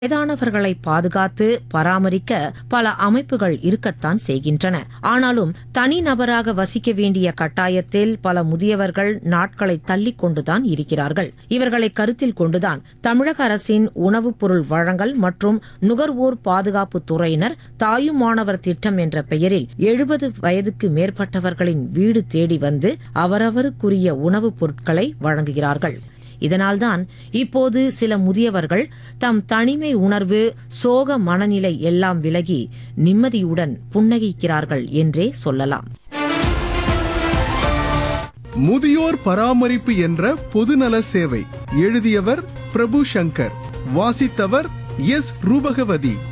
வயதானவர்களை பாதுகாத்து பராமரிக்க பல அமைப்புகள் இருக்கத்தான் செய்கின்றன ஆனாலும் தனிநபராக வசிக்க வேண்டிய கட்டாயத்தில் பல முதியவர்கள் நாட்களை தள்ளிக் கொண்டுதான் இருக்கிறார்கள் இவர்களை கருத்தில் கொண்டுதான் தமிழக அரசின் உணவுப் பொருள் வழங்கல் மற்றும் நுகர்வோர் பாதுகாப்பு துறையினர் தாயுமானவர் திட்டம் என்ற பெயரில் எழுபது வயதுக்கு மேற்பட்டவர்களின் வீடு தேடி வந்து அவரவருக்குரிய உணவுப் பொருட்களை வழங்குகிறார்கள் இதனால்தான் இப்போது சில முதியவர்கள் தம் தனிமை உணர்வு சோக மனநிலை எல்லாம் விலகி நிம்மதியுடன் புன்னகைக்கிறார்கள் என்றே சொல்லலாம் முதியோர் பராமரிப்பு என்ற பொதுநல சேவை எழுதியவர் பிரபு சங்கர் வாசித்தவர் எஸ் ரூபகவதி